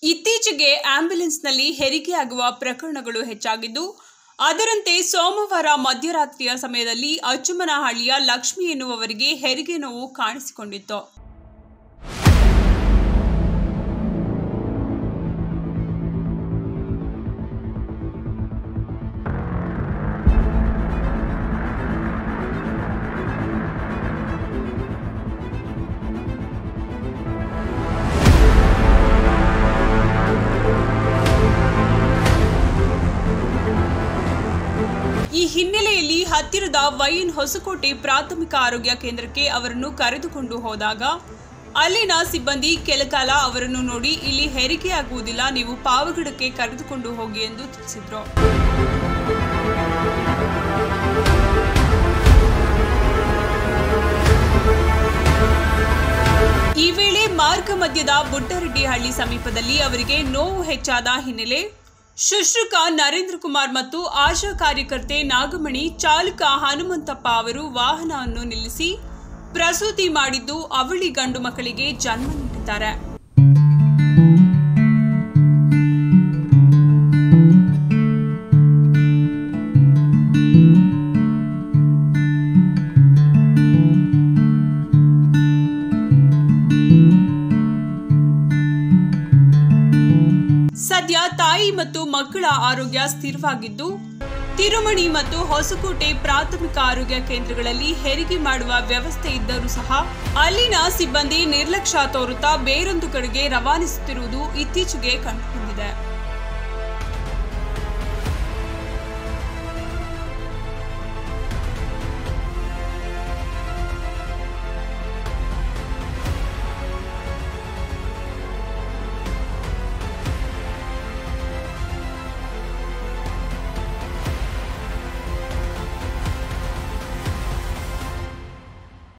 ಇತ್ತೀಚೆಗೆ ಆಂಬ್ಯುಲೆನ್ಸ್ನಲ್ಲಿ ಹೆರಿಗೆಯಾಗುವ ಪ್ರಕರಣಗಳು ಹೆಚ್ಚಾಗಿದ್ದು ಅದರಂತೆ ಸೋಮವಾರ ಮಧ್ಯರಾತ್ರಿಯ ಸಮಯದಲ್ಲಿ ಅಚ್ಚುಮನಹಳ್ಳಿಯ ಲಕ್ಷ್ಮಿ ಎನ್ನುವವರಿಗೆ ಹೆರಿಗೆ ನೋವು ಕಾಣಿಸಿಕೊಂಡಿತ್ತು ಈ ಹಿನ್ನೆಲೆಯಲ್ಲಿ ಹತ್ತಿರದ ವೈನ್ ಹೊಸಕೋಟೆ ಪ್ರಾಥಮಿಕ ಆರೋಗ್ಯ ಕೇಂದ್ರಕ್ಕೆ ಅವರನ್ನು ಕರೆದುಕೊಂಡು ಹೋದಾಗ ಅಲ್ಲಿನ ಸಿಬ್ಬಂದಿ ಕೆಲಕಾಲ ಅವರನ್ನು ನೋಡಿ ಇಲ್ಲಿ ಹೆರಿಗೆಯಾಗುವುದಿಲ್ಲ ನೀವು ಪಾವಗಡಕ್ಕೆ ಕರೆದುಕೊಂಡು ಹೋಗಿ ಎಂದು ತಿಳಿಸಿದ್ರು ಈ ವೇಳೆ ಮಾರ್ಗ ಮಧ್ಯದ ಬುಡ್ಡರೆಡ್ಡಿಹಳ್ಳಿ ಸಮೀಪದಲ್ಲಿ ಅವರಿಗೆ ನೋವು ಹೆಚ್ಚಾದ ಹಿನ್ನೆಲೆ ಶುಶ್ರೂಷಕ ನರೇಂದ್ರ ಕುಮಾರ್ ಮತ್ತು ಆಶಾ ಕಾರ್ಯಕರ್ತೆ ನಾಗಮಣಿ ಚಾಲಕ ಹನುಮಂತಪ್ಪ ಅವರು ವಾಹನವನ್ನು ನಿಲ್ಲಿಸಿ ಪ್ರಸೂತಿ ಮಾಡಿದ್ದು ಅವಳಿ ಗಂಡು ಮಕ್ಕಳಿಗೆ ಜನ್ಮ ನೀಡಿದ್ದಾರೆ ಸದ್ಯ ತಾಯಿ ಮತ್ತು ಮಕ್ಕಳ ಆರೋಗ್ಯ ಸ್ಥಿರವಾಗಿದ್ದು ತಿರುಮಣಿ ಮತ್ತು ಹೊಸಕೋಟೆ ಪ್ರಾಥಮಿಕ ಆರೋಗ್ಯ ಕೇಂದ್ರಗಳಲ್ಲಿ ಹೆರಿಗೆ ಮಾಡುವ ವ್ಯವಸ್ಥೆ ಇದ್ದರೂ ಸಹ ಅಲ್ಲಿನ ಸಿಬ್ಬಂದಿ ನಿರ್ಲಕ್ಷ್ಯ ತೋರುತ್ತಾ ಬೇರೊಂದು ಕಡೆಗೆ ರವಾನಿಸುತ್ತಿರುವುದು ಇತ್ತೀಚೆಗೆ ಕಂಡುಬಂದಿದೆ